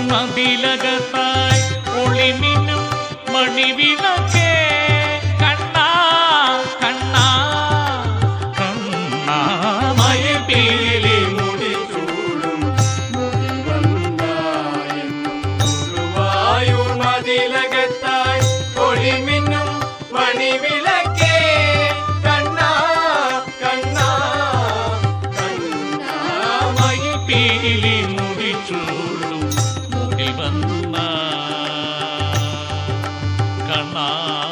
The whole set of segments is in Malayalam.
മതിലകത്തായി ഒളിമിന്നും മണിവിളക്കേ കണ്ണാ കണ്ണാ കണ്ണാ മയിൽപ്പീലി മുടിചൂടും ഗുരുവായൂർ മതിലകത്തായി ഒളിമിന്നും മണിവിളക്കേ കണ്ണാ കണ്ണാ കണ്ണാ മയിൽപ്പീലി മുടിച്ചൂടും മുടി വന്ന കണ്ണാ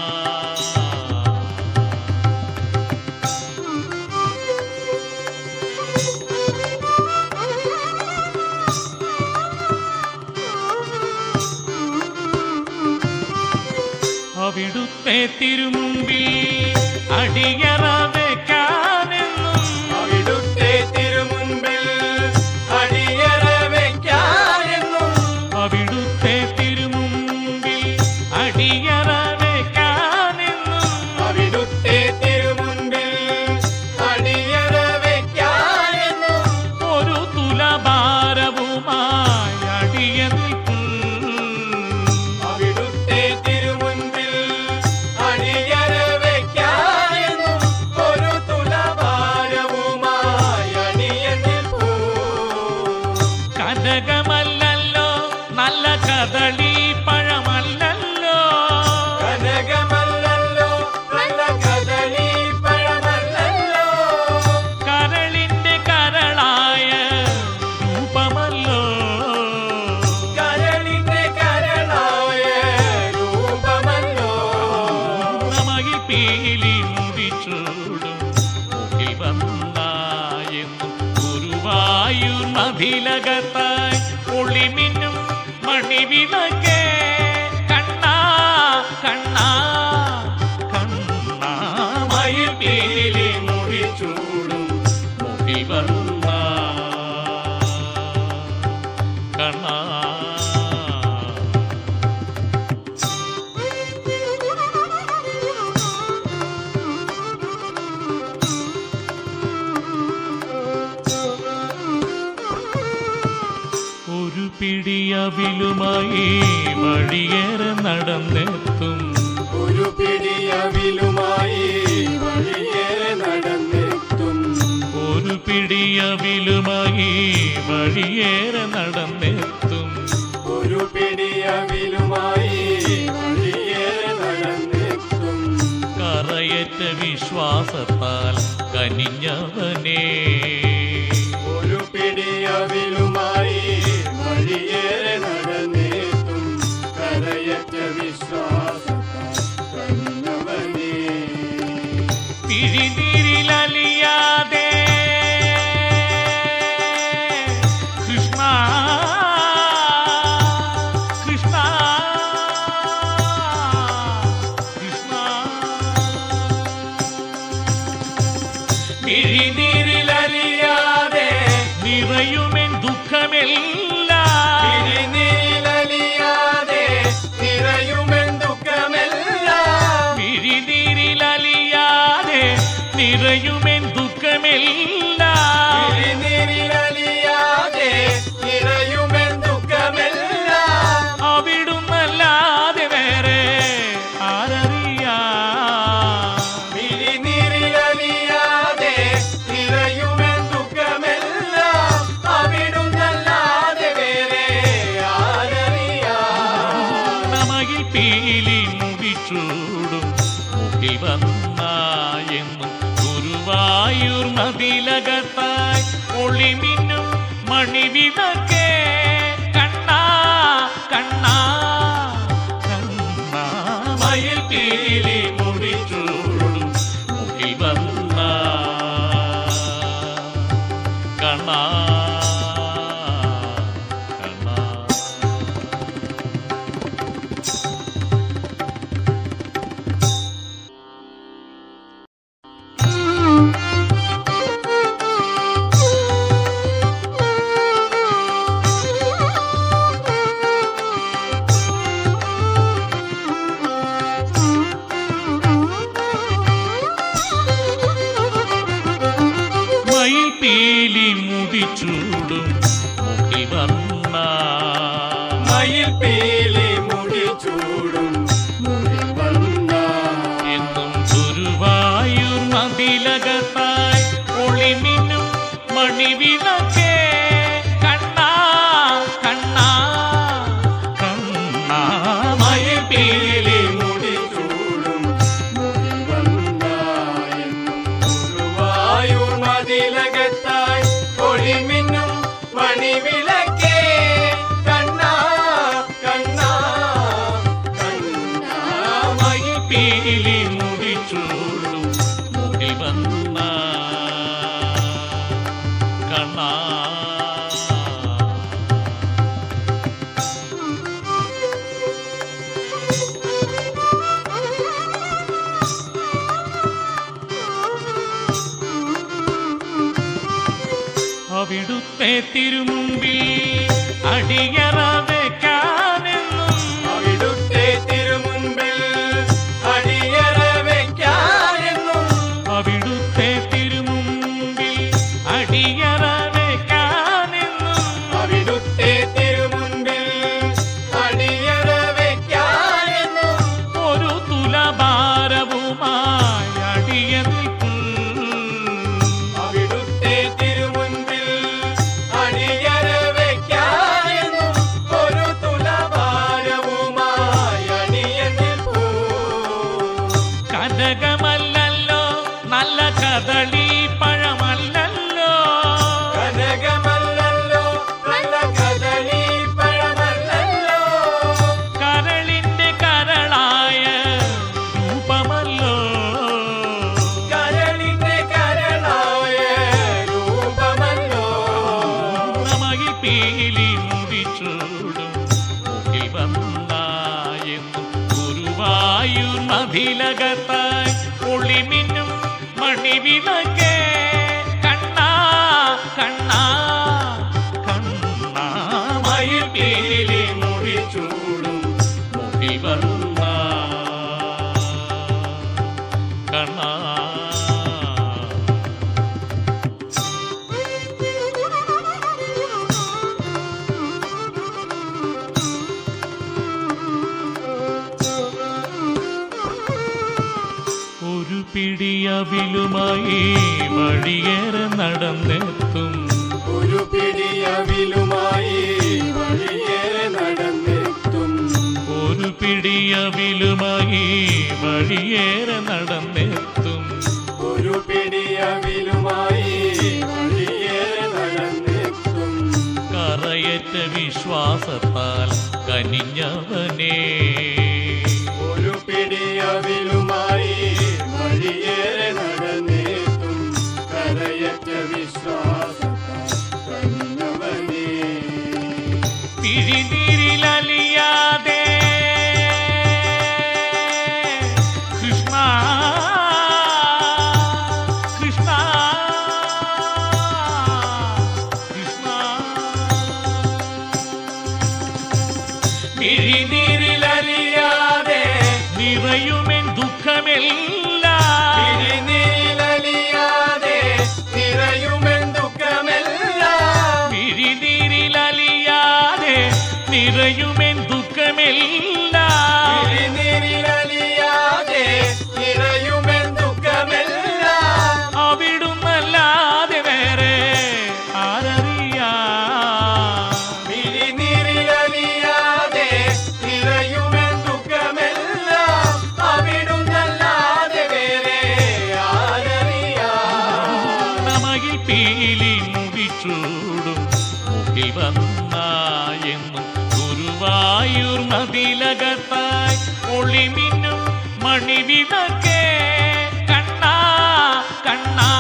അവിടുത്തെ തിരുമുമ്പിൽ അടിയറ വെക്കാനെന്നും അവിടുത്തെ തിരുമുൻപിൽ അടിയറ വെക്കാനെന്നും അവിടുത്തെ തിരുമുമ്പിൽ അടിയറ വെക്കാനെന്നും അവിടുത്തെ തിരുമുൻപിൽ അടിയറ വെക്കാനെന്നും ഒരു തുലഭാരവുമായി അടിയ നിൽക്കും അവിടുത്തെ തിരുമുൻപിൽ അടിയറ വെക്കാനെന്നും ഒരു തുലഭാരവുമായി അടിയ നിൽപ്പൂ കനകമല്ലല്ലോ നല്ല കദളി പഴമല്ലല്ലോ കനകമല്ലല്ലോ നല്ല കദളി പഴമല്ലല്ലോ കരളിന്റെ കരളായ രൂപമല്ലോ കരളിന്റെ കരളായ രൂപമല്ലോ നമയിൽ പീലി മുടിച്ചൂടും മുകിൽ വന്നായെന്നും ഗുരുവായൂർ മതിലകത്തായി ഒളിമിന്നും മണിവിളക്കേ കണ്ണാ കണ്ണാ കണ്ണാ മയിൽ പീലി മുടിച്ചൂടും മുകിൽ വന്ന കണ്ണാ ഒരു പിടിയവിലുമായി വഴിയേറെ നടന്നെത്തും ഒരു പിടിയവിലുമായി വഴിയേറെ നടന്നെത്തും ഒരു പിടിയവിലുമായി വഴിയേറെ നടന്നെത്തും ഒരു പിടിയവിലുമായി വഴിയേറെ നടന്നെത്തും കറയറ്റ വിശ്വാസത്താൽ കനിഞ്ഞവനേ ഒരു പിടിയവിലുമായി വഴിയേറെ നടന്നെത്തും കരയറ്റ വിശ്വാസത്താൽ കനിഞ്ഞവനേ പിഴിനീരിലലിയാതെ കൃഷ്ണ കൃഷ്ണ കൃഷ്ണ പിഴിനീരിലലിയാതെ നിറയുമെൻ ദുഃഖമെല്ലാം തിരിനീലലിയാതെ നിറയുമെൻ ദുഃഖമെല്ലാം പിഴിനീരിലലിയാതെ നിറയുമെൻ ദുഃഖമെല്ലാം തിരിനീലലിയാതെ നിറയുമെൻ ദുഃഖമെല്ലാം അവിടുന്നല്ലാതെ വേറെ ആരറിയാ തിരിനീലലിയാതെ നിറയുമെൻ ദുഃഖമെല്ലാം അവിടുന്നല്ലാതെ വേറെ ആരറിയാം നമയിൽ പീലി മുടിച്ചൂടും മുകിൽ വന്നായെന്നും ഗുരുവായൂർ മതിലകത്തായി ഒളിമിന്നും മണിവിളക്കേ കണ്ണാ കണ്ണാ കണ്ണാ മയിൽ പീലി മുടിച്ചൂടും മുകിൽ വന്ന കണ്ണാ കണ്ണാ Thank you. മയിൽ പീലി മുടിച്ചൂടും മുടിവന്ന എന്നും ഗുരുവായൂർ മതിലകത്തായി ഒളിമിന്നും മണിവിളക്കേ കണ്ണാ കണ്ണാ കണ്ണാ മയിൽ പീലി മുടിച്ചൂടും മുടിവന്ന എന്നും ഗുരുവായൂർ മതിലകത്തായി ഒളിമിന്നും മണിവിളക്കേ കണ്ണാ കണ്ണാ കണ്ണാ മയിൽ പീലി മുടിച്ചൂടും മുടി വന്ന കണ്ണാ അവിടുത്തെ തിരുമുമ്പിൽ അടിയറ വെക്കാനെന്നും അവിടുത്തെ തിരുമുൻപിൽ അടിയറ വെക്കാനെന്നും അവിടുത്തെ തിരുമുമ്പിൽ അടിയറ വെക്കാനെന്നും അവിടുത്തെ തിരുമുൻപിൽ അടിയറ വെക്കാനെന്നും ഒരു തുലഭാരവുമായി അടിയ നിൽക്കും അവിടുത്തെ തിരുമുൻപിൽ അടിയറ വെക്കാനെന്നും ഒരു തുലഭാരവുമായി അടിയ നിൽപ്പൂ കനകമല്ലല്ലോ നല്ല കദളി പഴമല്ലല്ലോ കനകമല്ലല്ലോ നല്ല കദളി പഴമല്ലല്ലോ കരളിന്റെ കരളായ രൂപമല്ലോ കരളിന്റെ കരളായ രൂപമല്ലോ നമകി പീലി മുടിച്ചൂടും മുകിൽ വന്നായെന്നും ഗുരുവായൂർ മതിലകത്തായി ഒളിമിന്നും മണിവിളക്കേ കണ്ണാ കണ്ണാ കണ്ണാ മയിൽ പീലി മുടിച്ചൂടും മുകിൽ വന്ന കണ്ണാ ഒരു പിടിയവിലുമായി വഴിയേറെ നടന്നെത്തും ഒരു പിടിയവിലുമായി വഴിയേറെ നടന്നെത്തും ഒരു പിടിയവിലുമായി വഴിയേറെ നടന്നെത്തും ഒരു പിടിയവിലുമായി വഴിയേറെ നടന്നെത്തും കറയറ്റ വിശ്വാസത്താൽ കനിഞ്ഞവനേ ഒരു പിടിയവിലുമായി വഴിയേറെ നടന്നെത്തും കരയറ്റ വിശ്വാസത്താൽ കനിഞ്ഞവനേ. പിഴിനീരിലലിയാതെ കൃഷ്ണ കൃഷ്ണ കൃഷ്ണ പിഴിനീരിലലിയാതെ നിറയുമെൻ ദുഃഖമെല്ലാം തിരിനീലലിയാതെ നിറയുമെൻ ദുഃഖമെല്ലാം പിഴിനീരിലലിയാതെ നിറയുമെൻ ദുഃഖമെല്ലാം തിരിനീലലിയാതെ നിറയുമെൻ ദുഃഖമെല്ലാം അവിടുന്നല്ലാതെ വേറെ ആരറിയാ തിരിനീലലിയാതെ നിറയുമെൻ ദുഃഖമെല്ലാം അവിടുന്നല്ലാതെ വേറെ ആരറിയാം നമകിൽ പീലി മുടിച്ചൂടും മുകിൽ വന്നായെന്നും ഗുരുവായൂർ മതിലകത്തായി ഒളിമിന്നും മണിവിളക്കേ കണ്ണാ കണ്ണാ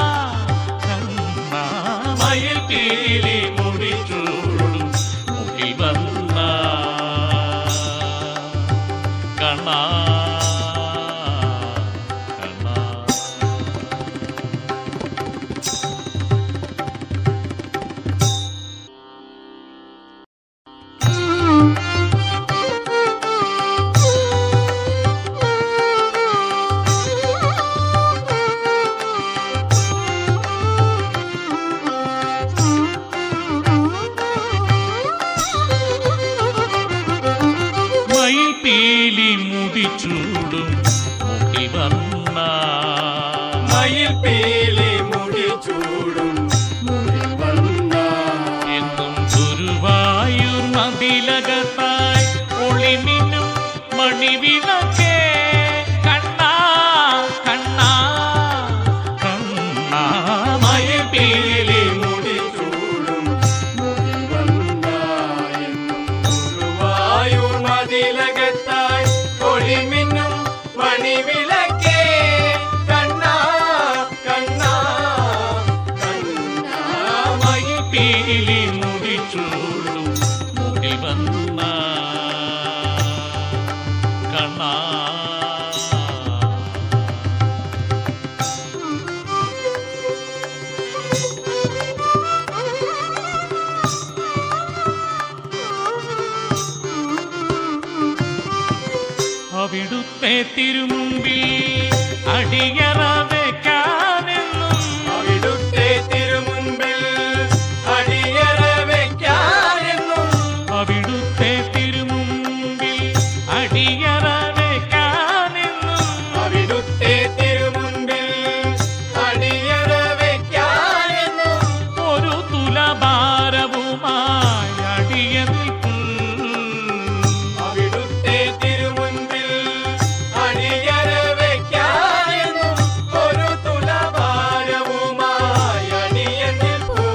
കണ്ണാ മയിൽ പീലി മുടിച്ചൂടും മുകിൽ വന്ന കണ്ണാ കണ്ണാ Thank you. മുടിച്ചൂടും മുഖിവർണ്ണ മയിൽ പീലി മുടി ചൂടും മുടിവണ്ണ എന്നും ഗുരുവായൂർ മതിലകത്തായി ഒളിമിന്നും മണിവിളക്കേ കണ്ണാ കണ്ണാ കണ്ണാ മയിൽ പീലി മുടി ചൂടും മുടിവണ്ണ എന്നും ഗുരുവായൂർ മതിലകത്തായി ഒളിമിന്നും മണിവിളക്കേ കണ്ണാ കണ്ണാ കണ്ണാ മയിൽ പീലി മുടിച്ചൂടും മുഖിവർണ്ണ കണ്ണാ അവിടുത്തെ തിരുമുമ്പിൽ അടിയറ വെക്കാനെന്നും അവിടുത്തെ തിരുമുൻപിൽ അടിയറ വെക്കാനെന്നും അവിടുത്തെ തിരുമുമ്പിൽ അടിയറ വെക്കാനെന്നും അവിടുത്തെ തിരുമുൻപിൽ അടിയറ വെക്കാനെന്നും ഒരു തുലഭാരവുമായി അടിയ നിൽക്കും അവിടുത്തെ തിരുമുൻപിൽ അടിയറ വെക്കാനെന്നും ഒരു തുലഭാരവുമായി അടിയ നിൽപ്പൂ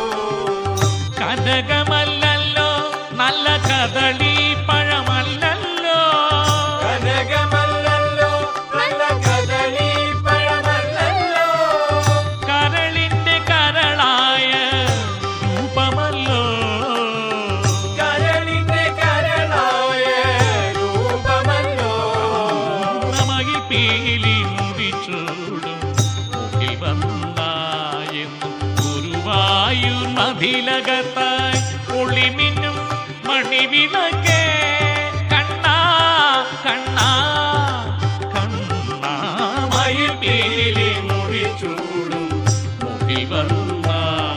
കനകമല്ലല്ലോ നല്ല കദളി പഴമല്ലല്ലോ കനകമല്ലല്ലോ നല്ല കദളി പഴമല്ലല്ലോ കരളിന്റെ കരളായ രൂപമല്ലോ കരളിന്റെ കരളായ രൂപമല്ലോ നമകി പീലി മുടിച്ചൂടും മുഖിൽ വന്നായെന്നും ഗുരുവായൂർ മതിലകത്തായി ഒളിമിന്നും മണിവിളക്കേ കണ്ണാ കണ്ണാ കണ്ണാ മയിൽ പീലി മുടിച്ചൂടും മുഖിൽ വന്ന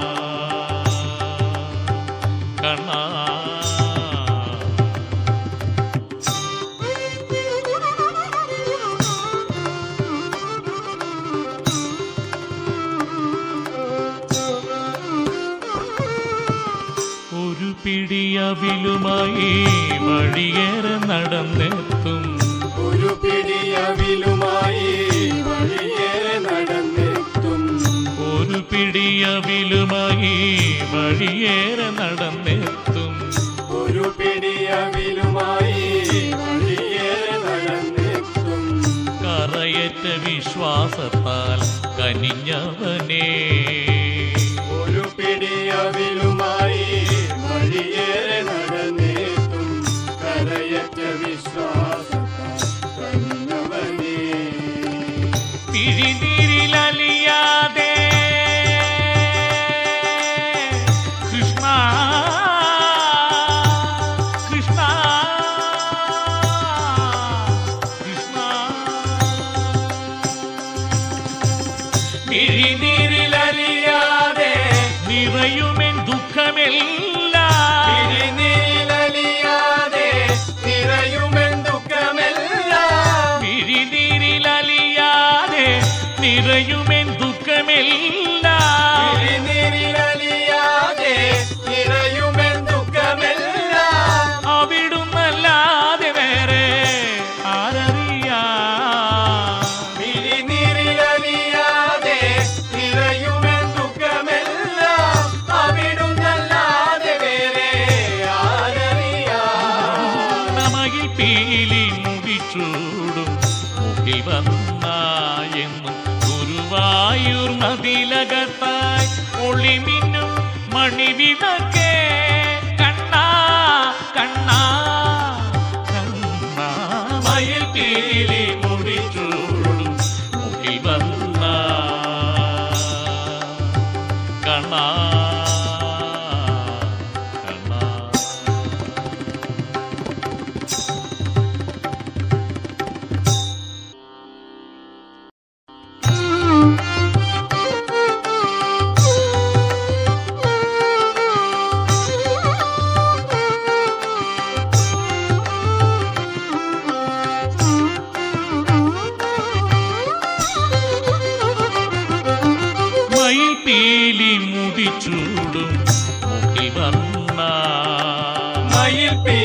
കണ്ണാ ഒരു പിടിയവിലുമായി വഴിയേറെ നടന്നെത്തും ഒരു പിടിയവിലുമായി വഴിയേറെ നടന്നെത്തും ഒരു പിടിയവിലുമായി വഴിയേറെ നടന്നെത്തും ഒരു പിടിയവിലുമായി വഴിയേറെ നടന്നെത്തും കറയറ്റ വിശ്വാസത്താൽ കനിഞ്ഞവനേ ഒരു പിടിയവിലുമായി വഴിയേറെ നടന്നെത്തും കരയറ്റ വിശ്വാസത്താൽ കഴിഞ്ഞവനേ തിരിതിരിലലിയാതെ കൃഷ്ണ കൃഷ്ണ കൃഷ്ണ തിരിതിരിലലിയാതെ നിറയുമെൻ ദുഃഖമെല്ലാം തിരിനീലലിയാതെ നിറയുമെൻ ദുഃഖമെല്ലാം തിരിതിരിലലിയാതെ നിറയുമെൻ ദുഃഖമെല്ലാം തിരിനീലലിയാതെ നിറയുമെൻ ദുഃഖമെല്ലാം അവിടുന്നല്ലാതെ വേറെ ആരറിയാ തിരിനീലലിയാതെ നിറയുമെൻ ദുഃഖമെല്ലാം അവിടുന്നല്ലാതെ വേറെ ആരറിയാം നമകിൽ പീലി മുടിച്ചൂടും മുഖി വന്നായെന്നും ഗുരുവായൂർ മതിലകത്തായി ഒളിമിന്നും മണിവിളക്കേ കണ്ണാ കണ്ണാ കണ്ണാ മയിൽ പീലി മുടിച്ചൂടും മുഖി വന്ന കണ്ണാ കണ്ണാ Thank you.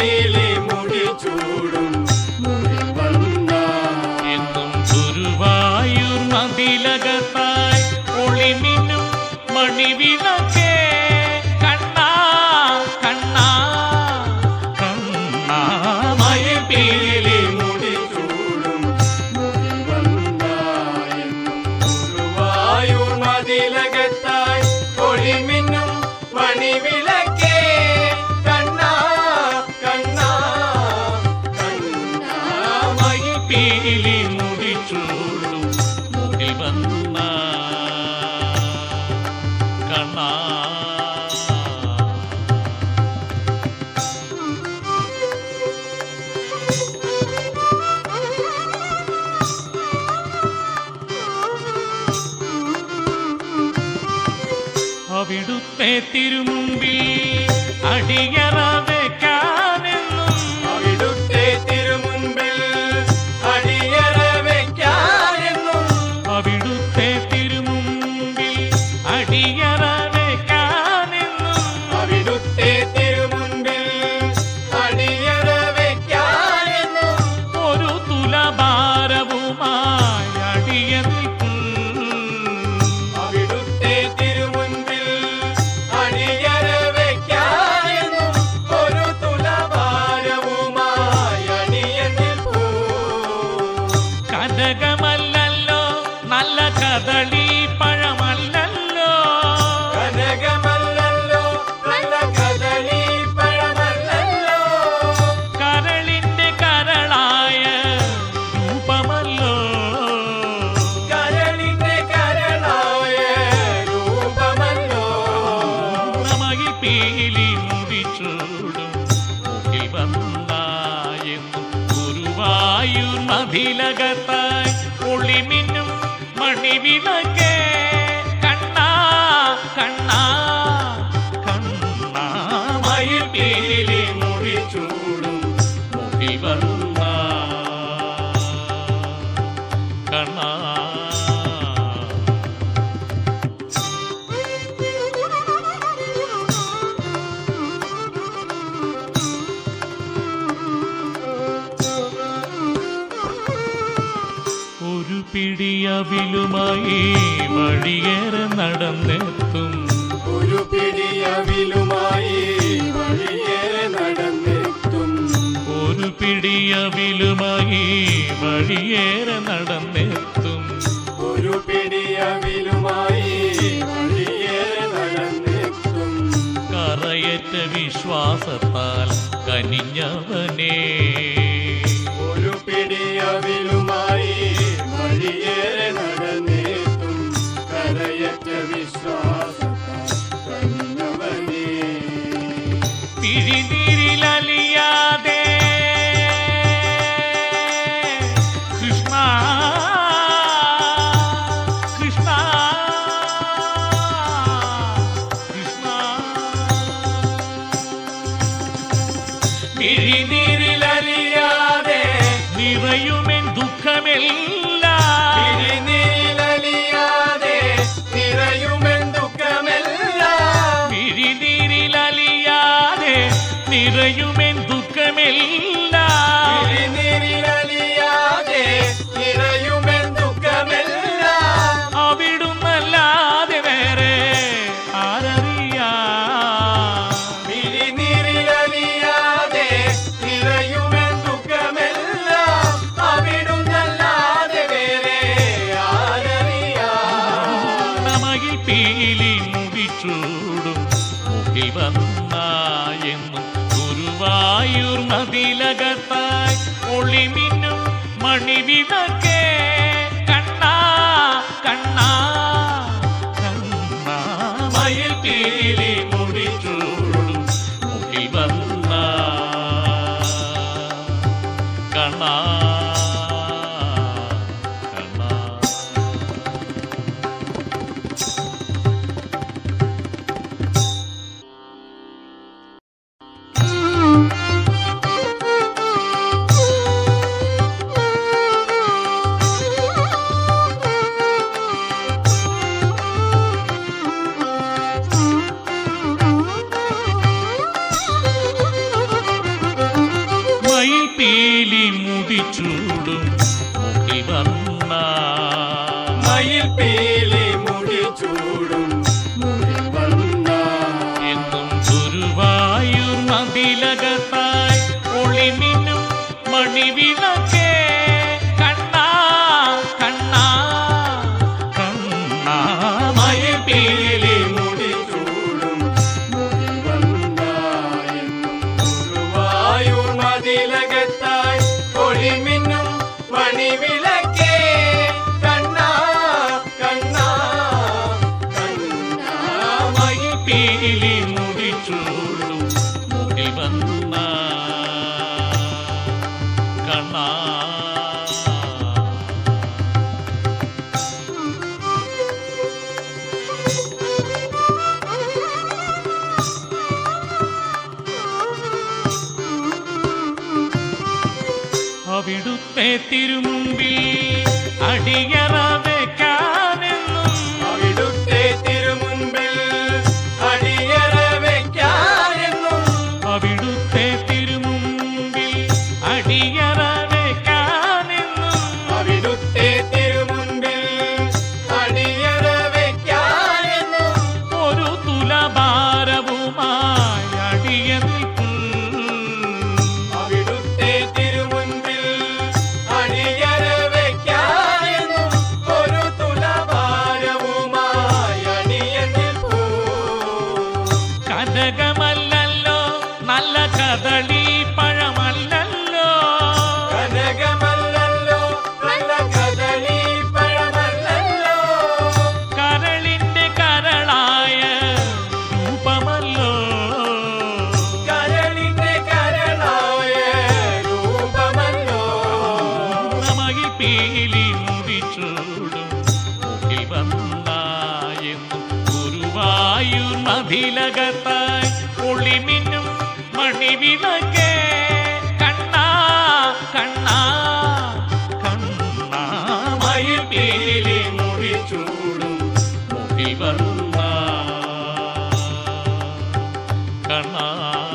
പീലി മുടിച്ചൂടും മുടിവന്ന എന്നും ഗുരുവായൂർ മതിലകത്തായി ഒളിമിന്നും മണിവിളക്കേ കണ്ണാ കണ്ണാ കണ്ണാ മയിൽ പീലി മുടിച്ചൂടും മുടിവന്ന എന്നും ഗുരുവായൂർ മതിലകത്തായി ഒളിമിന്നും മണിവിളക്കേ കണ്ണാ കണ്ണാ കണ്ണാ മയിൽ പീലി മുടിച്ചൂടും മുടി വന്ന കണ്ണാ അവിടുത്തെ തിരുമുമ്പിൽ അടിയറ വെക്കാനെന്നും അവിടുത്തെ തിരുമുൻപിൽ അടിയറ വയ്ക്കാനെന്നും അവിടുത്തെ തിരുമുമ്പിൽ അടിയറ വെക്കാനെന്നും അവിടുത്തെ തിരുമുൻപിൽ അടിയറ വയ്ക്കാനെന്നും ഒരു തുലഭാരവുമായി അടിയ നിൽക്കും അവിടുത്തെ തിരുമുൻപിൽ അടിയറ വയ്ക്കാനെന്നും ഒരു തുലഭാരവുമായി അടിയ നിൽപ്പൂ കനകമല്ലല്ലോ നല്ല കദളി പഴമല്ലല്ലോ കനകമല്ലല്ലോ നല്ല കദളി പഴമല്ലല്ലോ കരളിന്റെ കരളായ രൂപമല്ലോ കരളിന്റെ കരളായ രൂപമല്ലോ നമകി പീലി മുടിച്ചൂടും മുകിൽ വന്നായെന്നും ഗുരുവായൂർ മതിലകത്തായി ഒളിമിന്നും മണിവിളക്കേ കണ്ണാ കണ്ണാ കണ്ണാ മയിൽ പീലി മുടിച്ചൂടും മുകിൽ വന്ന കണ്ണാ ഒരു പിടിയവിലുമായി വഴിയേറെ നടന്നെത്തും ഒരു പിടിയവിലുമായി വഴിയേറെ നടന്നെത്തും ഒരു പിടിയവിലുമായി വഴിയേറെ നടന്നെത്തും ഒരു പിടിയവിലുമായി വഴിയേറെ നടന്നെത്തും കറയറ്റ വിശ്വാസത്താൽ കനിഞ്ഞവനേ ഒരു പിടിയവിലുമായി വഴിയേറെ നടന്നെത്തും കരയറ്റ വിശ്വാസത്താൽ കനിഞ്ഞവനേ. പിരിതിരിലലിയാതെ കൃഷ്ണ കൃഷ്ണ കൃഷ്ണ പിരിനീരിലലിയാതെ നിറയുമെൻ ദുഃഖമെല്ലാം പിരിനീരിലലിയാതെ നിറയുമെൻ ദുഃഖമെല്ലാം പിരിതിരിലലിയാതെ നിറയുമെൻ ദുഃഖമെല്ലാം പിരിനീരിലലിയാതെ നിറയുമെൻ ദുഃഖമെല്ലാം അവിടുന്നല്ലാതെ വേറെ ആരറിയാ പിരിനീരിലലിയാതെ നിറയുമെൻ ദുഃഖമെല്ലാം അവിടുന്നല്ലാതെ വേറെ ആരറിയാം നമകിൽ പീലി മുടിച്ചൂടും മുകിൽ വന്നായെന്നും ഗുരുവായൂർ മതിലകത്തായി ഒളിമിന്നും മണിവിളക്കേ കണ്ണാ കണ്ണാ കണ്ണാ മയിൽ പീലി മുടിച്ചൂടും മുകിൽ വന്ന കണ്ണാ കണ്ണാ Thank you. മുടിച്ചൂടും മുഖി വന്ന മയിൽ പീലി മുടി ചൂടും മുടി വന്ന എന്നും ഗുരുവായൂർ മതിലകത്തായി ഒളിമിന്നും മണിവിളക്കേ കണ്ണാ കണ്ണാ കണ്ണാ മയിൽ പീലി മുടി ചൂടും മുടി വന്ന എന്നും ഗുരുവായൂർ മതിലകത്തായി ഒളിമിന്നും മണിവിളക്കേ കണ്ണാ കണ്ണാ കണ്ണാ മയിൽ പീലി മുടിച്ചൂടും മുഖിൽ വന്ന കണ്ണാ അവിടുത്തെ തിരുമുമ്പിൽ അടിയറ വെക്കാനെന്നും അവിടുത്തെ തിരുമുൻപിൽ അടിയറ വെക്കാനെന്നും അവിടുത്തെ തിരുമുമ്പിൽ അടിയറ വെക്കാനെന്നും അവിടുത്തെ തിരുമുൻപിൽ അടിയറ വെക്കാനെന്നും ഒരു തുലഭാരവുമായി അടിയ നിൽക്കും അവിടുത്തെ തിരുമുൻപിൽ അടിയറ വെക്കാനെന്നും ഒരു തുലഭാരവുമായി അടിയ നിൽപ്പൂ കനകമല്ലല്ലോ നല്ല കദളി പഴമല്ലല്ലോ കനകമല്ലല്ലോ നല്ല കദളി പഴമല്ലല്ലോ കരളിന്റെ കരളായ രൂപമല്ലോ കരളിന്റെ കരളായ രൂപമല്ലോ നമകിൽ പീലി മുടിച്ചൂടും മുഖിൽ വന്നായെന്നും ഗുരുവായൂർ മതിലകത്തായി ഒളിമിന്നും മണിവിളക്കേ കണ്ണാ കണ്ണാ കണ്ണാ മയിൽ പീലി മുടിച്ചൂടും മുഖിൽ വന്ന കണ്ണാ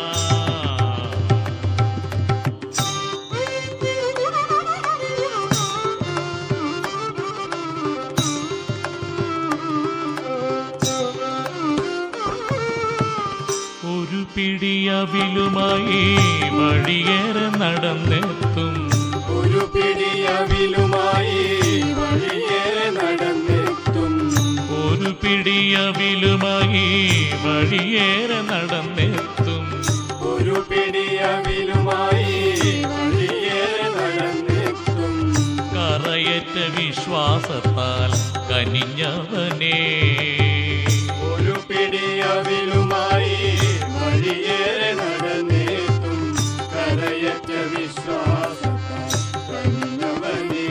ഒരു പിടിയവിലുമായി വഴിയേറെ നടന്നെത്തും ഒരു പിടിയവിലുമായി വഴിയേറെ നടന്നെത്തും ഒരു പിടിയവിലുമായി വഴിയേറെ നടന്നെത്തും ഒരു പിടിയവിലുമായി വഴിയേറെ നടന്നെത്തും കറയറ്റ വിശ്വാസത്താൽ കനിഞ്ഞവനേ ഒരു പിടിയവിലുമായി വഴിയേറെ നടന്നെത്തും കരയറ്റ വിശ്വാസത്താൽ കഴിഞ്ഞവനേ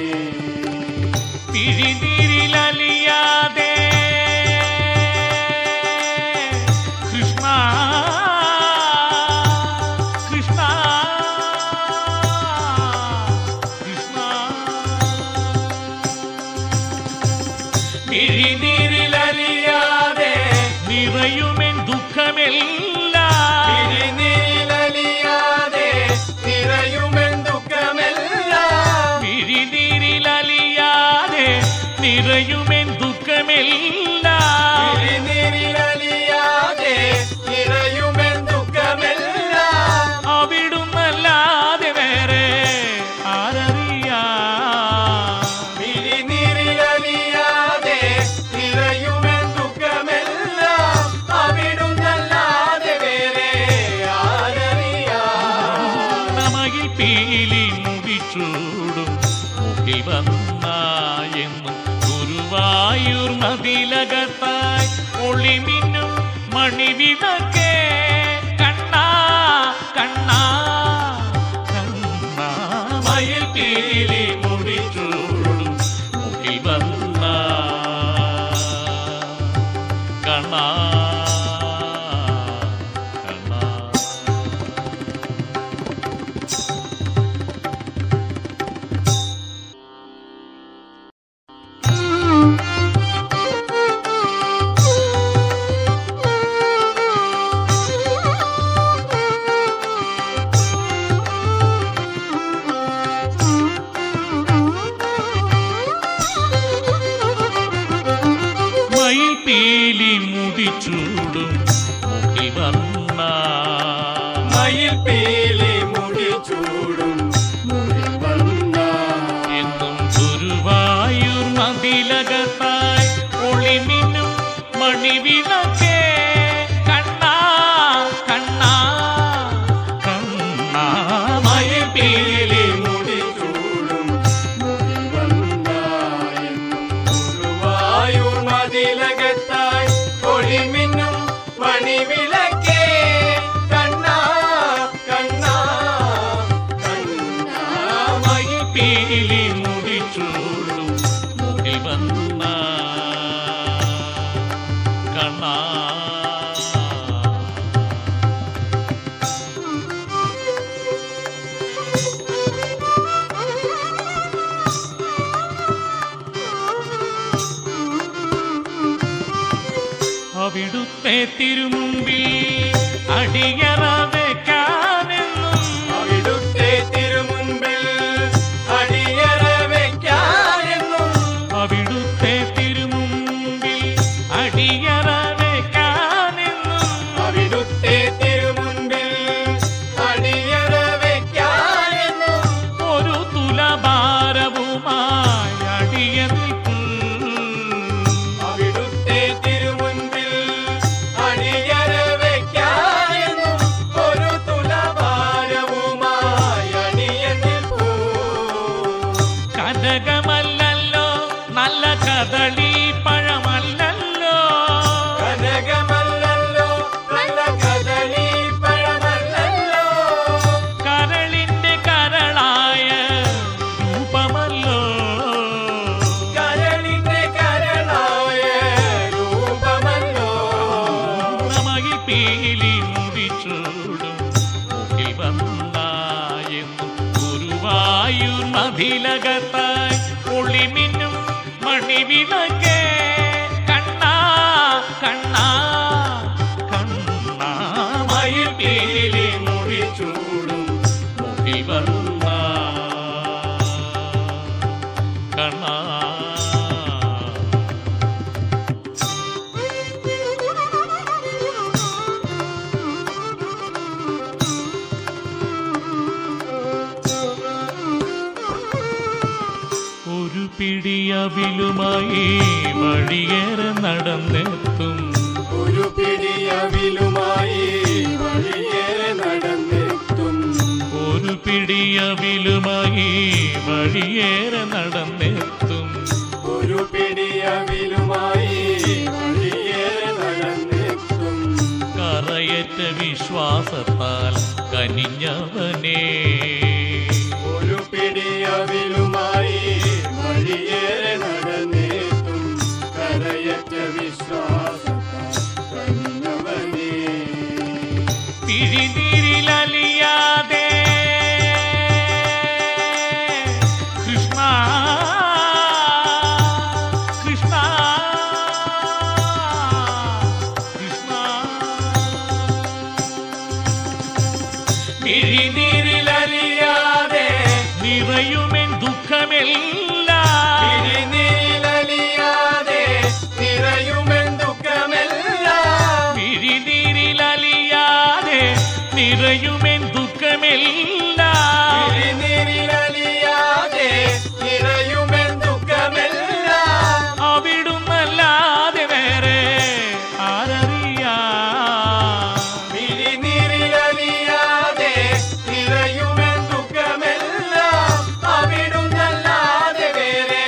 പിഴിനീരിലലിയാതെ കൃഷ്ണ കൃഷ്ണ കൃഷ്ണ പിഴിനീരിലലിയാതെ നിറയുമെൻ ദുഃഖമെല്ലാം തിരിനീലലിയാതെ നിറയുമെൻ ദുഃഖമെല്ലാം പിഴിനീരിലലിയാതെ നിറയുമെൻ ദുഃഖമെല്ലാം തിരിനീലലിയാതെ നിറയുമെൻ ദുഃഖമെല്ലാം അവിടുന്നല്ലാതെ വേറെ ആരറിയാ തിരിനീലലിയാതെ നിറയുമെൻ ദുഃഖമെല്ലാം അവിടുന്നല്ലാതെ വേറെ ആരറിയാം നമകിൽ പീലി മുടിച്ചൂടും മുഖിൽ വന്നായെന്നും ഗുരുവായൂർ മതിലകത്തായി ഒളിമിന്നും മണിവിളക്കേ കണ്ണാ കണ്ണാ കണ്ണാ മയിൽ പീലി മുടിച്ചൂടും മുഖിൽ വന്ന കണ്ണാ കണ്ണാ Thank you. കണ്ണാ മയിൽ പീലി മുടിചൂടും മുടിവന്നായെന്നും ഗുരുവായൂർ മതിലകത്തായി ഒളിമിന്നും മണിവിളക്കേ കണ്ണാ കണ്ണാ കണ്ണാ മയിൽ പീലി മുടിച്ചൂടും മുകിൽ വന്ന കണ്ണാ അവിടുത്തെ തിരുമുമ്പിൽ അടിയറ വെക്കാനെന്നും അവിടുത്തെ തിരുമുൻപിൽ അടിയറ വെക്കാനെന്നും അവിടുത്തെ തിരുമുമ്പിൽ അടിയറ വെക്കാനെന്നും അവിടുത്തെ തിരുമുൻപിൽ അടിയറ വെക്കാനെന്നും ഒരു തുലഭാരവുമായി അടിയ നിൽക്കും അവിടുത്തെ തിരുമുൻപിൽ അടിയറ വെക്കാനെന്നും ഒരു തുലഭാരവുമായി അടിയ നിൽപ്പൂ കനകമല്ലല്ലോ നല്ല കദളി പഴമല്ലല്ലോ കനകമല്ലല്ലോ നല്ല കദളി പഴമല്ലല്ലോ കരളിന്റെ കരളായ രൂപമല്ലോ കരളിന്റെ കരളായ രൂപമല്ലോ നമയിൽ പീലി മുടിച്ചൂടും മുകിൽ വന്നായെന്നും ഗുരുവായൂർ മതിലകത്തായി ഒളിമിന്നും മണിവിളക്കേ കണ്ണാ കണ്ണാ കണ്ണാ മയിൽ പീലി മുടിച്ചൂടും മുകിൽ വന്ന കണ്ണാ ഒരു പിടിയവിലുമായി വഴിയേറെ നടന്നെത്തും ഒരു പിടിയവിലുമായി വഴിയേറെ നടന്നെത്തും ഒരു പിടിയവിലുമായി വഴിയേറെ നടന്നെത്തും ഒരു പിടിയവിലുമായി വഴിയേറെ നടന്നെത്തും കറയറ്റ വിശ്വാസത്താൽ കനിഞ്ഞവനേ ഒരു പിടിയവിലുമായി വഴിയേറെ നടന്നെത്തും കരയറ്റ വിശ്വാസത്താൽ കനിഞ്ഞവനേ പിഴിനീരിലലിയാതെ കൃഷ്ണ കൃഷ്ണ കൃഷ്ണ പിഴിനീരിലലിയാതെ നിറയുമെൻ ദുഃഖമെല്ലാം പിരിനീലലിയാതെ നിറയുമെൻ ദുഃഖമെല്ലാം പിഴിനീരിലലിയാതെ നിറയുമെൻ ദുഃഖമെല്ലാം പിരിനീലലിയാതെ നിറയുമെൻ ദുഃഖമെല്ലാം അവിടുന്നല്ലാതെ വേറെ ആരറിയാ പിരിനീലലിയാതെ നിറയുമെൻ ദുഃഖമെല്ലാം അവിടുന്നല്ലാതെ വേറെ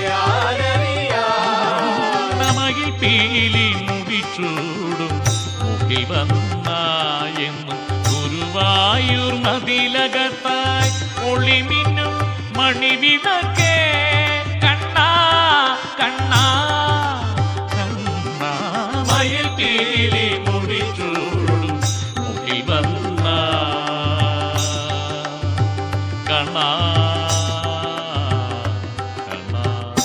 ആരറിയാം നമയിൽ പീലി മുടിച്ചൂടും മുകിൽ വന്നായെന്നും ഗുരുവായൂർ മതിലകത്തായി ഒളിമിന്നും മണിവിളക്കേ കണ്ണാ കണ്ണാ കണ്ണാ മയിൽ പീലി മുടിച്ചൂടും മുകിൽ വന്ന കണ്ണാ കണ്ണാ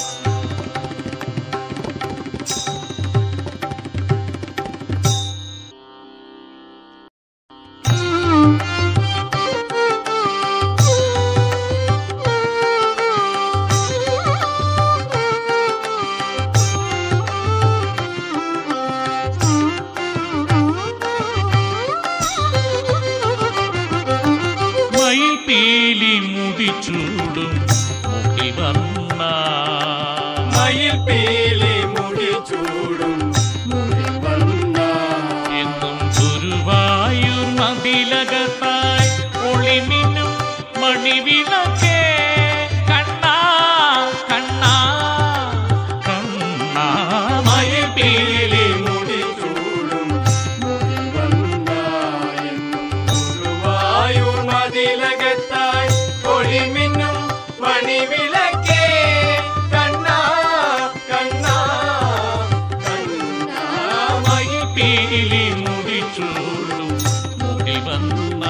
മയിൽ പീലി മുടിച്ചൂടും മുകിൽ വന്ന മയിൽ പീലി മുടി ചൂടും മുടി വന്ന എന്നും ഗുരുവായൂർ മതിലകത്തായി ഒളി മണിവിളക്കേ കണ്ണാ കണ്ണാ കണ്ണാ മയിൽ പീലി മുടിചൂടും മുകിൽവന്നായെന്നും ഗുരുവായൂർ മതിലകത്തായി ഒളിമിന്നും മണിവിളക്കേ കണ്ണാ കണ്ണാ കണ്ണാ മയിൽ പീലി മുടിച്ചൂടും മുകിൽ വന്ന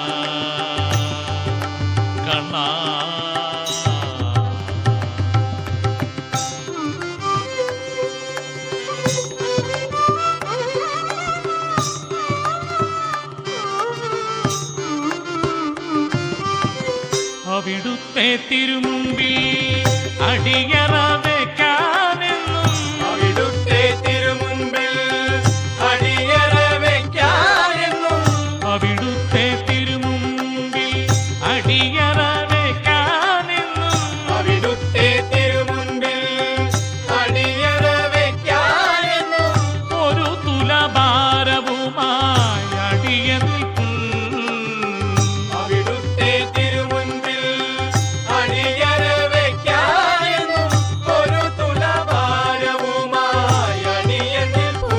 കണ്ണാ അവിടുത്തെ തിരുമുമ്പിൽ അടിയറ വെക്കാനെന്നും അവിടുത്തെ തിരുമുൻപിൽ അടിയറ വയ്ക്കാനെന്നും അവിടുത്തെ തിരുമുമ്പിൽ അടിയറ വെക്കാനെന്നും അവിടുത്തെ തിരുമുൻപിൽ അടിയറ വയ്ക്കാനെന്നും ഒരു തുലഭാരവുമായി അടിയ നിൽക്കും അവിടുത്തെ തിരുമുൻപിൽ അടിയറ വയ്ക്കാനെന്നും ഒരു തുലഭാരവുമായി അടിയ നിൽപ്പൂ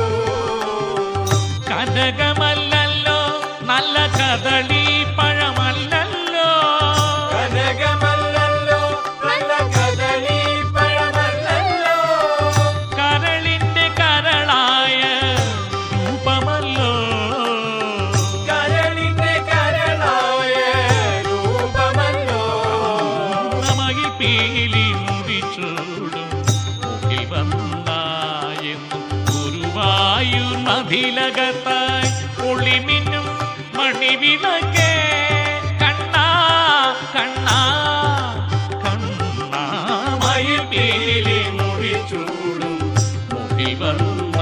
കനകമല്ലല്ലോ നല്ല കദളി പഴമല്ലല്ലോ കനകമല്ലല്ലോ നല്ല കദളി പഴമല്ലല്ലോ കരളിന്റെ കരളായ രൂപമല്ലോ കരളിന്റെ കരളായ രൂപമല്ലോ നമയിൽ പീലി മുടിച്ചൂടും മുകിൽ വന്നായെന്നും ഗുരുവായൂർ മതിലകത്തായി ഒളിമിന്നും മണിവിളക്കേ കണ്ണാ കണ്ണാ കണ്ണാ മയിൽ പീലി മുടിച്ചൂടും മുകിൽ വന്ന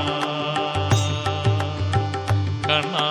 കണ്ണാ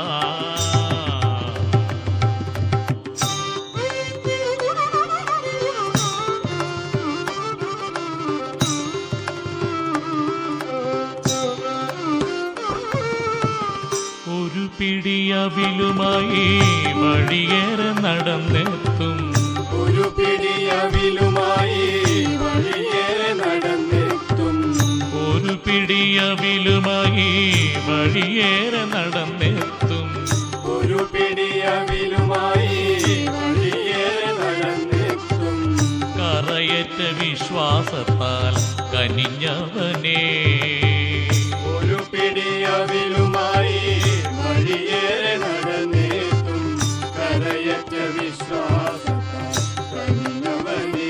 ഒരു പിടിയവിലുമായി വഴിയേറെ നടന്നെത്തും ഒരു പിടിയവിലുമായി വഴിയേറെ നടന്നെത്തും ഒരു പിടിയവിലുമായി വഴിയേറെ നടന്നെത്തും ഒരു പിടിയവിലുമായി വഴിയേറെ നടന്നെത്തും കറയറ്റ വിശ്വാസത്താൽ കനിഞ്ഞവനേ ഒരു പിടിയവിലുമായി വഴിയേറെ നടന്നെത്തും കരയറ്റ വിശ്വാസത്താൽ കനിഞ്ഞവനേ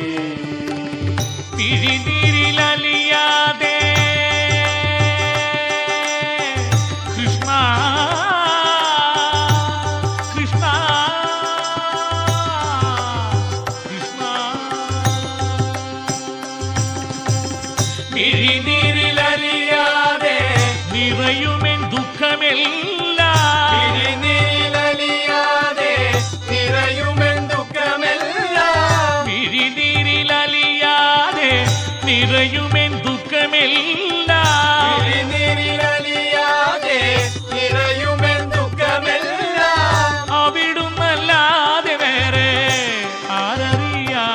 പിഴിനീരിലലിയാതെ കൃഷ്ണ കൃഷ്ണ കൃഷ്ണ പിഴിനീരിലലിയാതെ നിറയുമെൻ ദുഃഖമെല്ലാം തിരിനീലലിയാതെ നിറയുമെൻ ദുഃഖമെല്ലാം പിഴിനീരിലലിയാതെ നിറയുമെൻ ദുഃഖമെല്ലാം തിരിനീലലിയാതെ നിറയുമെൻ ദുഃഖമെല്ലാം അവിടുന്നല്ലാതെ വേറെ ആരറിയാ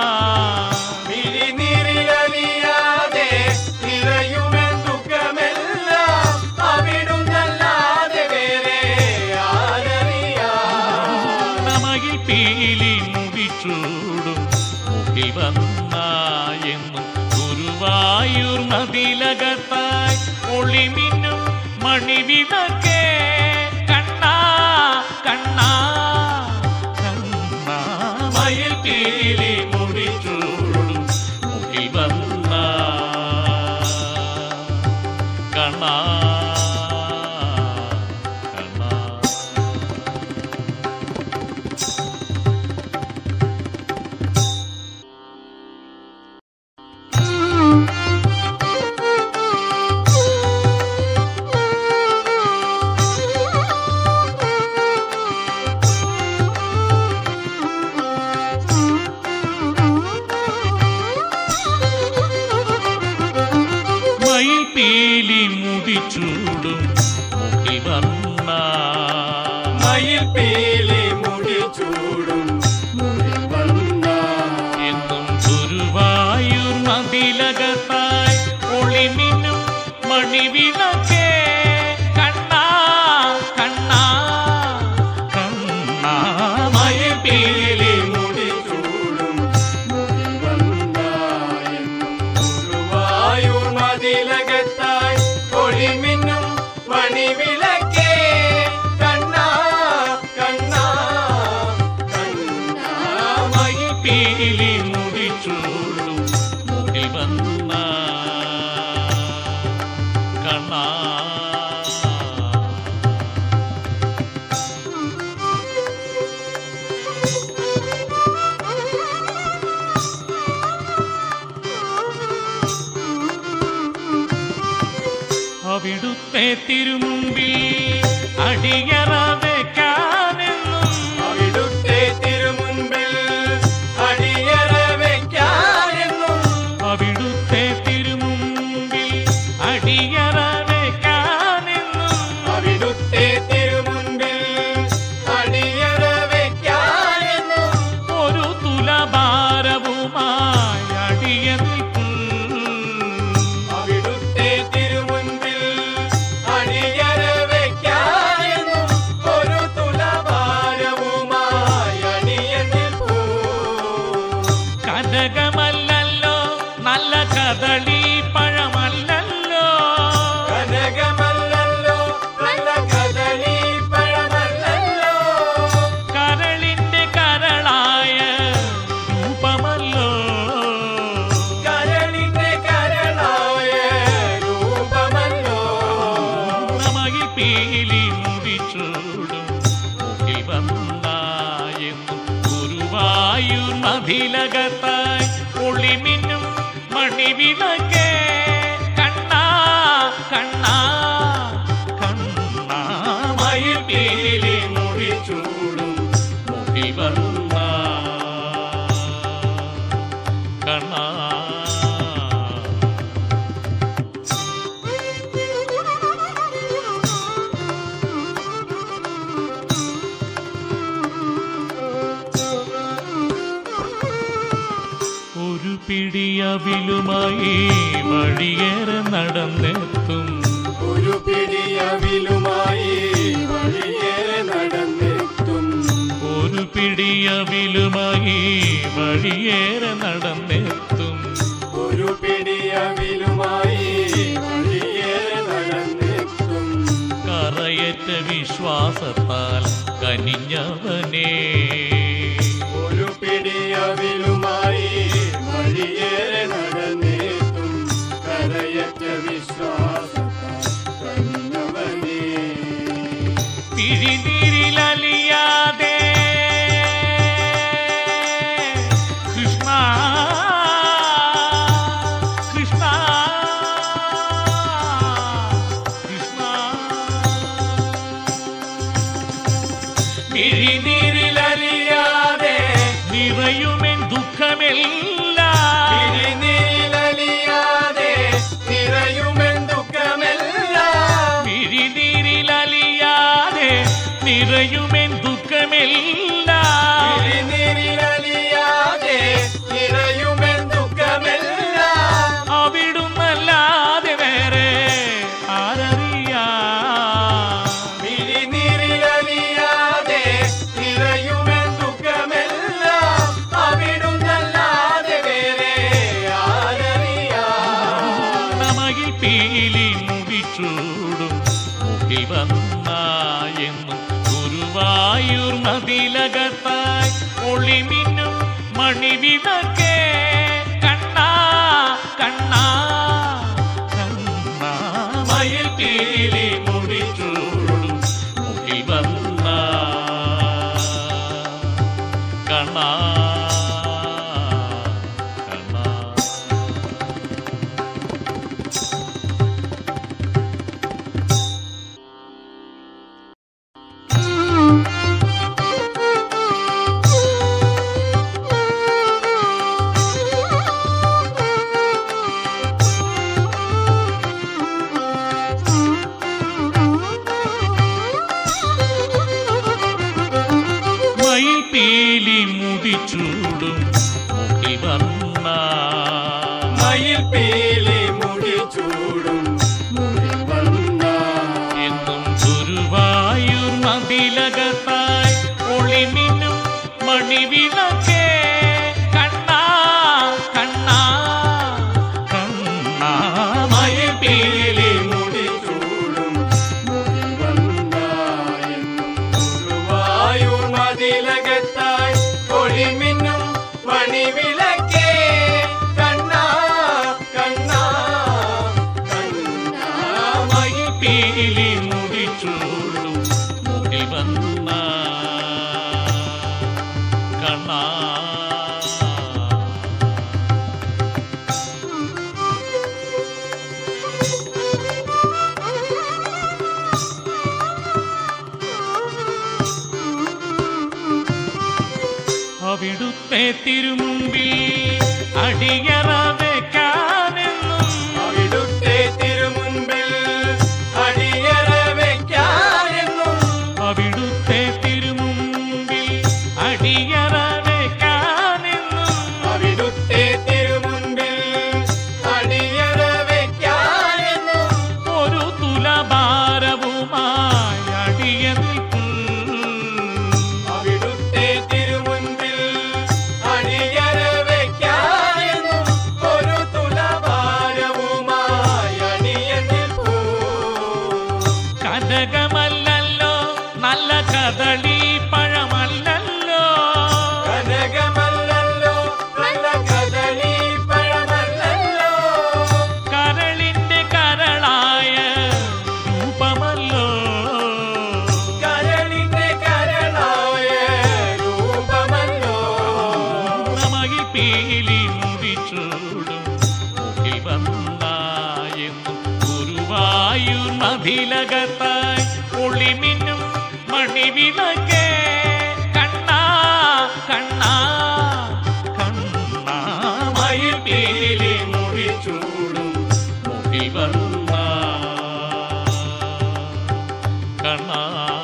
തിരിനീലലിയാതെ നിറയുമെൻ ദുഃഖമെല്ലാം അവിടുന്നല്ലാതെ വേറെ ആരറിയാം നമയിൽ പീലി മുടിച്ചൂടും മുകിൽ വന്നായെന്നും ഗുരുവായൂർ മതിലകത്തായി ഒളിമിന്നും മണിവിളക്കേ കണ്ണാ കണ്ണാ കണ്ണാ മയിൽ പീലി മുടിച്ചൂടും മുകിൽ വന്ന കണ്ണാ കണ്ണാ മയിൽ പീലി മുടിച്ചൂടും മുകിൽ വന്ന മയിൽ പീലി മുടി ചൂടും പീലി മുടിച്ചൂടും മുകിൽ വന്ന കണ്ണാ അവിടുത്തെ തിരുമുമ്പിൽ അടിയറ വെക്കാനെന്നും അവിടുത്തെ തിരുമുൻപിൽ അടിയറ വെക്കാനെന്നും അവിടുത്തെ തിരുമുമ്പിൽ അടിയറ വെക്കാനെന്നും അവിടുത്തെ തിരുമുൻപിൽ അടിയറ വെക്കാനെന്നും ഒരു തുലഭാരവുമായി അടിയ നിൽക്കും അവിടുത്തെ തിരുമുൻപിൽ അടിയറ വെക്കാനെന്നും ഒരു തുലഭാരവുമായി അടിയ നിൽപ്പൂ കനകമല്ലല്ലോ നല്ല കദളി പഴമല്ലല്ലോ കനകമല്ലല്ലോ നല്ല കദളി പഴമല്ലല്ലോ കരളിന്റെ കരളായ രൂപമല്ലോ കരളിന്റെ കരളായ രൂപമല്ലോ നമയിൽ പീലി മുടിച്ചൂടും മുകിൽ വന്നായെന്നും ഗുരുവായൂർ മതിലകത്തായി ഒളിമിന്നും മണിവിളക്കേ കണ്ണാ കണ്ണാ കണ്ണാ മയിൽ പീലി മുടിച്ചൂടും മുകിൽ വന്ന കണ്ണാ ഒരു പിടിയവിലുമായി വഴിയേറെ നടന്നെത്തും ഒരു പിടിയവിലുമായി വഴിയേറെ നടന്നെത്തും ഒരു പിടിയവിലുമായി വഴിയേറെ നടന്നെത്തും ഒരു പിടിയവിലുമായി വഴിയേറെ നടന്നെത്തും കറയറ്റ വിശ്വാസത്താൽ കനിഞ്ഞവനേ ഒരു പിടിയവിലുമായി വഴിയേറെ നടന്നെത്തും കരയറ്റ വിശ്വാസത്താൽ കനിഞ്ഞവനേ പിഴിനീരിലലിയാതെ കൃഷ്ണ കൃഷ്ണ കൃഷ്ണ പിഴിനീരിലലിയാതെ നിറയുമെൻ ദുഃഖമെല്ലാം തിരിനീലലിയാതെ നിറയുമെൻ ദുഃഖമെല്ലാം പിഴിനീരിലലിയാതെ നിറയുമെൻ ദുഃഖമെല്ലാം തിരിനീലലിയാതെ നിറയുമെൻ ദുഃഖമെല്ലാം അവിടുന്നല്ലാതെ വേറെ ആരറിയാ തിരിനീലലിയാതെ നിറയുമെൻ ദുഃഖമെല്ലാം അവിടുന്നല്ലാതെ വേറെ ആരറിയാം നമയിൽ പീലി മുടിച്ചൂടും മുകിൽ വന്നായെന്നും ഗുരുവായൂർ മതിലകത്തായി ഒളിമിന്നും മണിവിളക്കേ കണ്ണാ കണ്ണാ കണ്ണാ മയിൽ പീലി മുടിച്ചൂടും മുകിൽ വന്ന കണ്ണാ കണ്ണാ മയിൽ പീലി മുടിച്ചൂടും മുകിൽ വന്ന മയിൽ പീലി മുടി ചൂടും മുടി വന്ന എന്നും ഗുരുവായൂർ മതിലകത്തായി ഒളിമിന്നും മണിവിളക്കേ കണ്ണാ കണ്ണാ കണ്ണാ മയിൽ പീലി മുടി ചൂടും മുടി വന്ന എന്നും ഗുരുവായൂർ മതിലകത്തായി ഒളിമിന്നും അവിടുത്തെ തിരുമുമ്പിൽ അടിയറ വെക്കാനെന്നും അവിടുത്തെ തിരുമുൻപിൽ അടിയറ വെക്കാനെന്നും അവിടുത്തെ തിരുമുമ്പിൽ അടിയറ വെക്കാനെന്നും അവിടുത്തെ തിരുമുൻപിൽ അടിയറ വെക്കാനെന്നും ഒരു തുലഭാരവുമായി അടിയ നിൽക്കും അവിടുത്തെ തിരുമുൻപിൽ അടിയറ വെക്കാനെന്നും ഒരു തുലഭാരവുമായി അടിയ നിൽപ്പൂ കനകമല്ലല്ലോ നല്ല കദളി പഴമല്ലല്ലോ കനകമല്ലല്ലോ നല്ല കദളി പഴമല്ലല്ലോ കരളിന്റെ കരളായ രൂപമല്ലോ കരളിന്റെ കരളായ രൂപമല്ലോ നമകി പീലി മുടിച്ചൂടും മുകിൽ വന്നായെന്നും ഗുരുവായൂർ മതിലകത്തായി ഒളിമിന്നും മണിവിളക്കേ കണ്ണാ കണ്ണാ കണ്ണാ മയിൽ പീലി മുടിച്ചൂടും മുകിൽ വന്നാ കണ്ണാ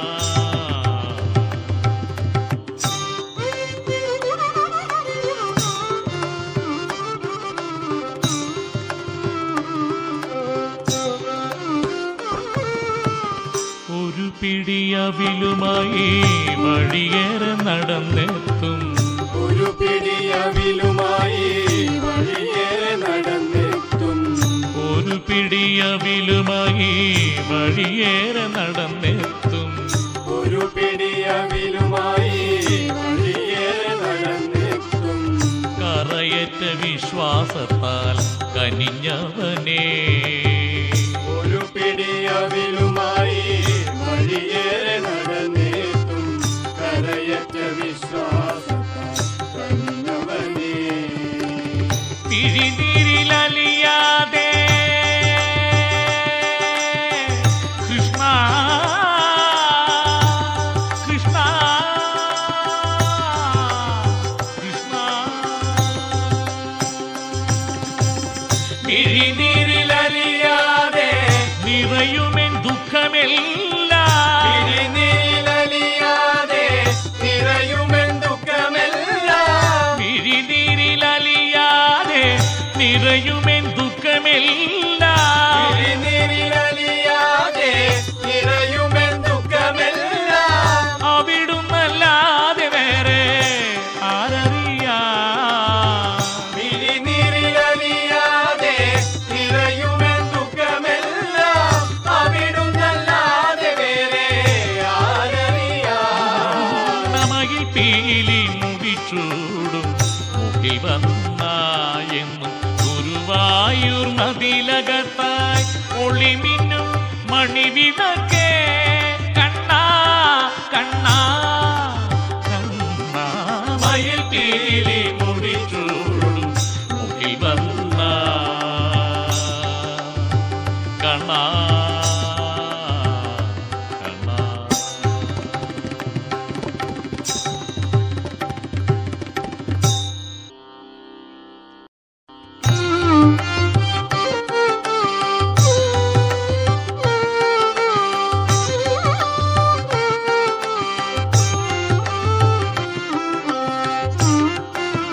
ഒരു പിടിയവിലുമായി വഴിയേറെ നടന്നെത്തും ഒരു പിടിയവിലുമായി വഴിയേറെ നടന്നെത്തും ഒരു പിടിയവിലുമായി വഴിയേറെ നടന്നെത്തും ഒരു പിടിയവിലുമായി വഴിയേറെ നടന്നെത്തും കറയറ്റ വിശ്വാസത്താൽ കനിഞ്ഞവനേ ഒരു പിടിയവിലുമായി വഴിയേറെ നടന്നെത്തും കരയറ്റ വിശ്വാസത്താൽ കനിഞ്ഞവനേ. പിഴിനീരിലലിയാതെ കൃഷ്ണ കൃഷ്ണ കൃഷ്ണ പിഴിനീരിലലിയാതെ നിറയുമെൻ ദുഃഖമെല്ലാം തിരിനീലലിയാതെ നിറയുമെൻ ദുഃഖമെല്ലാം പിഴിനീരിലലിയാതെ നിറയുമെൻ ദുഃഖമെല്ലാം തിരിനീലലിയാതെ നിറയുമെൻ ദുഃഖമെല്ലാം അവിടുന്നല്ലാതെ വേറെ ആരറിയാ തിരിനീലലിയാതെ നിറയുമെൻ ദുഃഖമെല്ലാം അവിടുന്നല്ലാതെ വേറെ ആരറിയാം നമകിൽ പീലി മുടിച്ചൂടും മുകിൽ വന്നായെന്നും ഗുരുവായൂർ മതിലകത്തായി ഒളിമിന്നും മണിവിളക്കേ കണ്ണാ കണ്ണാ കണ്ണാ മയിൽ പീലി മുടിച്ചൂടും മുകിൽ വന്നാ കണ്ണാ കണ്ണാ Thank you.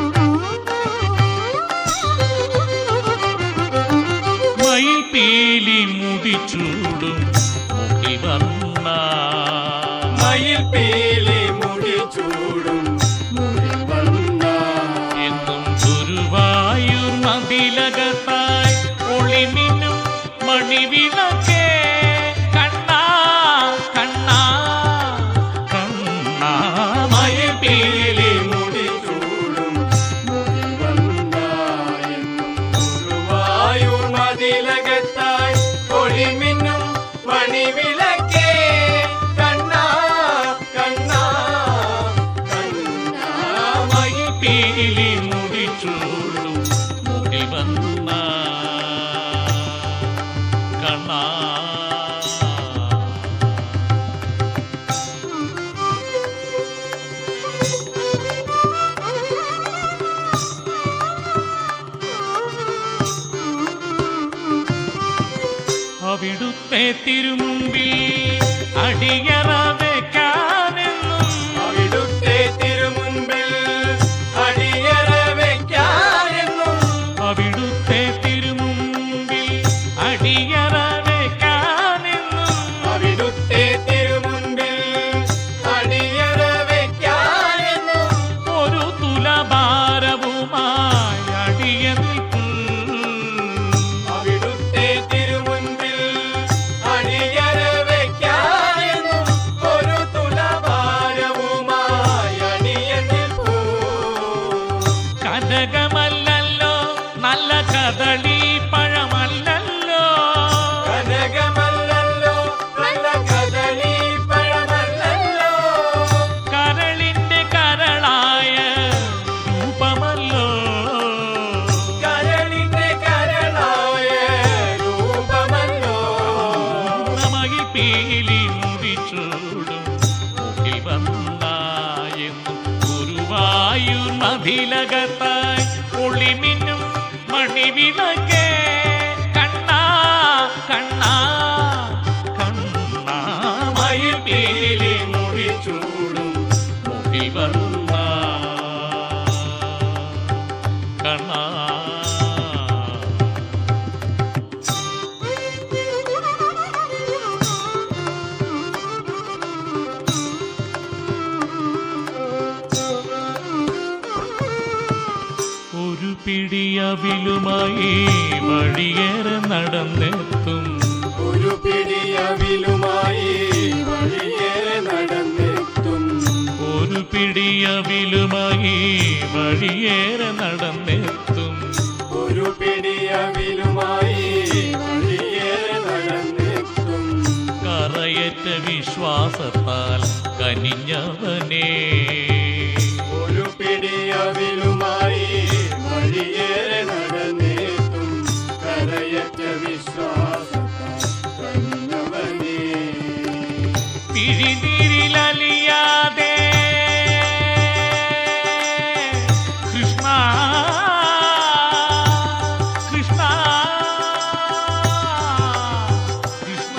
പീലി മുടിച്ചൂടും മുകിൽ വന്ന കണ്ണാ അവിടുത്തെ തിരുമുമ്പിൽ അടിയറ വെക്കാനെന്നും അവിടുത്തെ തിരുമുൻപിൽ അടിയറ വെക്കാനെന്നും അവിടുത്തെ തിരുമുമ്പിൽ അടിയറ വെക്കാനെന്നും അവിടുത്തെ തിരുമുൻപിൽ അടിയറ വെക്കാനെന്നും ഒരു തുലഭാരവുമായി അടിയ നിൽക്കും അവിടുത്തെ തിരുമുൻപിൽ അടിയറ വെക്കാനെന്നും ഒരു തുലഭാരവുമായി അടിയൻ നിൽപ്പൂ കനകമല്ലല്ലോ നല്ല കദളി പഴമല്ലല്ലോ കനകമല്ലല്ലോ നല്ല കദളി പഴമല്ലല്ലോ കരളിന്റെ കരളായ രൂപമല്ലോ കരളിന്റെ കരളായ രൂപമല്ലോ നമകി പീലി മുടിച്ചൂടും മുകിൽ വന്നായെന്നും ഗുരുവായൂർ മതിലകത്തായി ഒളിമിന്നും മണിവിളക്കേ കണ്ണാ കണ്ണാ കണ്ണാ മയിൽ പീലി മുടിച്ചൂടും മുകിൽ വന്നാ കണ്ണാ ഒരു പിടിയവിലുമായി വഴിയേറെ നടന്നെത്തും ഒരു പിടിയവിലുമായി വഴിയേറെ നടന്നെത്തും ഒരു പിടിയവിലുമായി വഴിയേറെ നടന്നെത്തും ഒരു പിടിയവിലുമായി വഴിയേറെ നടന്നെത്തും കറയറ്റ വിശ്വാസത്താൽ കനിഞ്ഞവനേ ഒരു പിടിയവിലുമായി വഴിയേറെ നടന്നെത്തും കരയറ്റ വിശ്വാസത്താൽ കഴിഞ്ഞവനേ പിഴിനീരിലലിയാതെ കൃഷ്ണ കൃഷ്ണ കൃഷ്ണ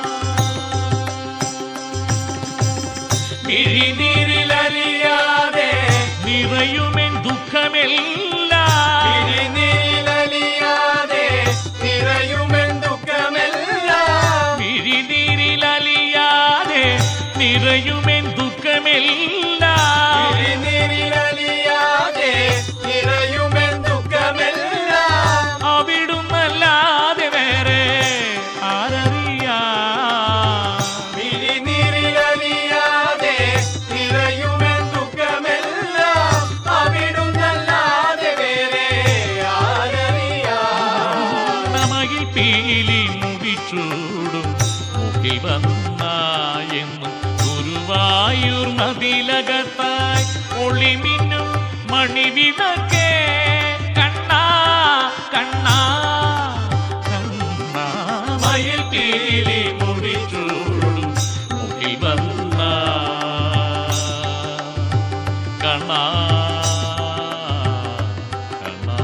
പിഴിനീരിലലിയാതെ നിറയുമെൻ ദുഃഖമെല്ലാം തിരിനീലലിയാതെ നിറയുമെൻ ദുഃഖമെല്ലാം പിഴിനീരിലലിയാതെ നിറയുമെൻ ദുഃഖമെല്ലാം തിരിനീലലിയാതെ നിറയുമെൻ ദുഃഖമെല്ലാം അവിടുന്നല്ലാതെ വേറെ ആരറിയാ തിരിനീലലിയാതെ നിറയുമെൻ ദുഃഖമെല്ലാം അവിടുന്നല്ലാതെ വേറെ ആരറിയാം നമകിൽ പീലി മുടിച്ചൂടും മുകിൽ വന്നായെന്നും ഗുരുവായൂർ മതിലകത്തായി ഒളിമിന്നും മണിവിളക്കേ കണ്ണാ കണ്ണാ കണ്ണാ മയിൽ പീലി മുടിച്ചൂടും മുകിൽ വന്നാ കണ്ണാ കണ്ണാ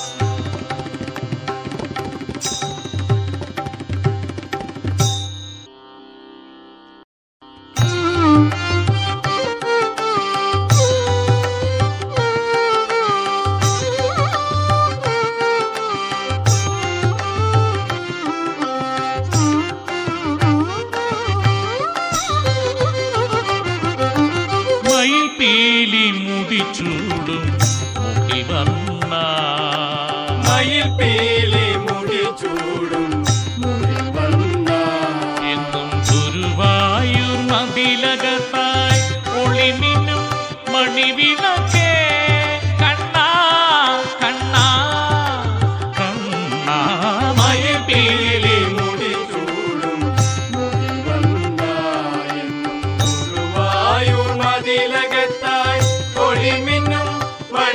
മയിൽ പീലി മുടിച്ചൂടും മുകിൽ വന്ന മയിൽ പീലി മുടി ചൂടും മുടി വന്ന എന്നും ഗുരുവായൂർ മതിലകത്തായി ഒളിമിന്നും മണിവിളക്കേ കണ്ണാ കണ്ണാ കണ്ണാ മയിൽ പീലി മുടി ചൂടും മുടി വന്ന എന്നും ഗുരുവായൂർ മതിലകത്തായി ഒളിമിന്നും മഴ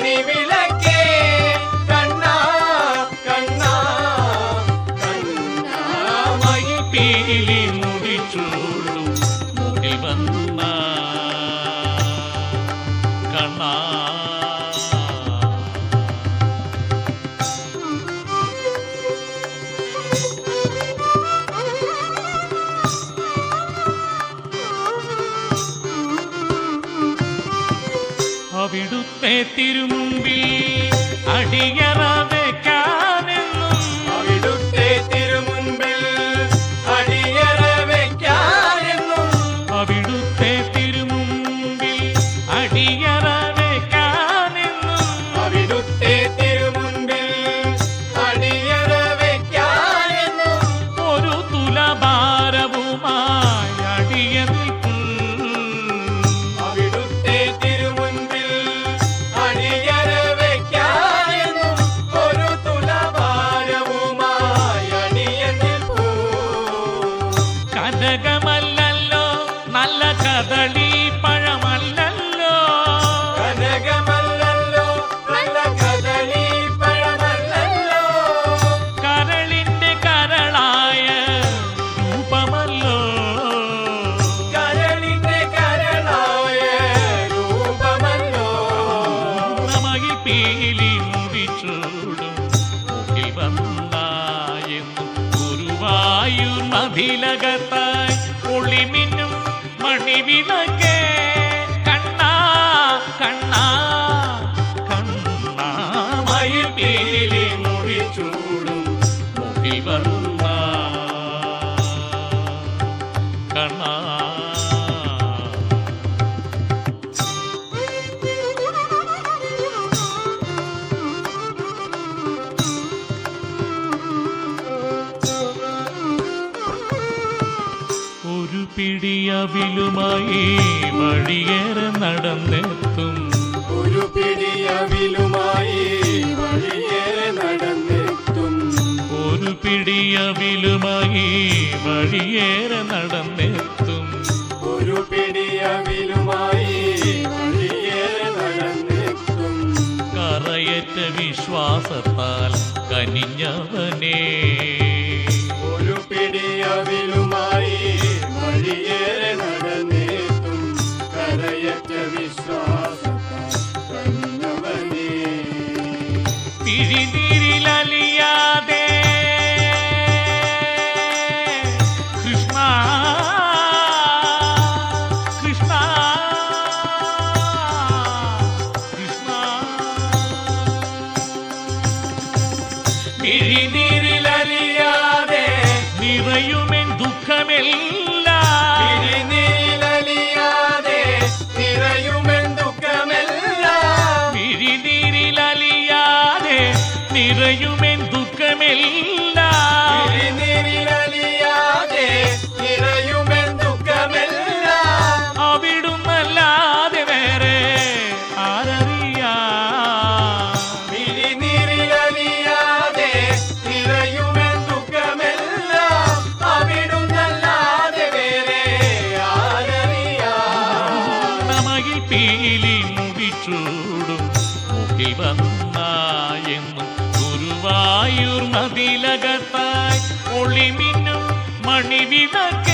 തിരുമുമ്പിൽ അടിയറ വെക്കാനെന്നും അവിടുത്തെ തിരുമുൻപിൽ അടിയറ വെക്കാനെന്നും അവിടുത്തെ തിരുമുമ്പിൽ അടിയറ വെക്കാനെന്നും അവിടുത്തെ തിരുമുൻപിൽ അടിയറ വെക്കാനെന്നും ഒരു തുലഭാരവുമായി അടിയ നിൽക്കും അവിടുത്തെ തിരുമുൻപിൽ അടിയറ വെക്കാനെന്നും ഒരു തുലഭാരവുമായി അടിയ നിൽപ്പൂ കനകമല്ലല്ലോ നല്ല കദളി പഴമല്ലല്ലോ കനകമല്ലല്ലോ നല്ല കദളി പഴമല്ലല്ലോ കരളിന്റെ കരളായ രൂപമല്ലോ കരളിന്റെ കരളായ രൂപമല്ലോ നമയിൽ പീലി മുടിച്ചൂടും മുകിൽ വന്നായെന്നും ഗുരുവായൂർ മതിലകത്തായി ഒളിമിന്നും മണിവിളക്കേ കണ്ണാ കണ്ണാ കണ്ണാ മയിൽ പീലി മുടിച്ചൂടും മുകിൽ വന്നാ കണ്ണാ ഒരു പിടിയവിലുമായി വഴിയേറെ നടന്നെത്തും ഒരു പിടിയവിലുമായി വഴിയേറെ നടന്നെത്തും ഒരു പിടിയവിലുമായി വഴിയേറെ നടന്നെത്തും ഒരു പിടിയവിലുമായി വഴിയേറെ നടന്നെത്തും കറയറ്റ വിശ്വാസത്താൽ കനിഞ്ഞവനേ ഒരു പിടിയവിലുമായി വഴിയേറെ നടന്നെത്തും കരയറ്റ വിശ്വാസത്താൽ കനിഞ്ഞവനേ. പിഴിനീരിലലിയാതെ കൃഷ്ണ കൃഷ്ണ കൃഷ്ണ പിഴിനീരിലലിയാതെ നിറയുമെൻ ദുഃഖമെല്ലാം പിരിനീലലിയാതെ നിറയുമെൻ ദുഃഖമെല്ലാം പിഴിനീരിലലിയാതെ നിറയുമെൻ ദുഃഖമെല്ലാം പിരിനീലലിയാതെ നിറയുമെൻ ദുഃഖമെല്ലാം അവിടുന്നല്ലാതെ വേറെ ആരറിയാ പിരിനീലലിയാതെ നിറയുമെൻ ദുഃഖമെല്ലാം അവിടുന്നല്ലാതെ വേറെ ആരറിയാം നമയിൽ പീലി മുടിച്ചൂടും മുകിൽ വന്നായെന്നും ഗുരുവായൂർ മതിലകത്തായി ഒളിമിന്നും മണിവിളക്ക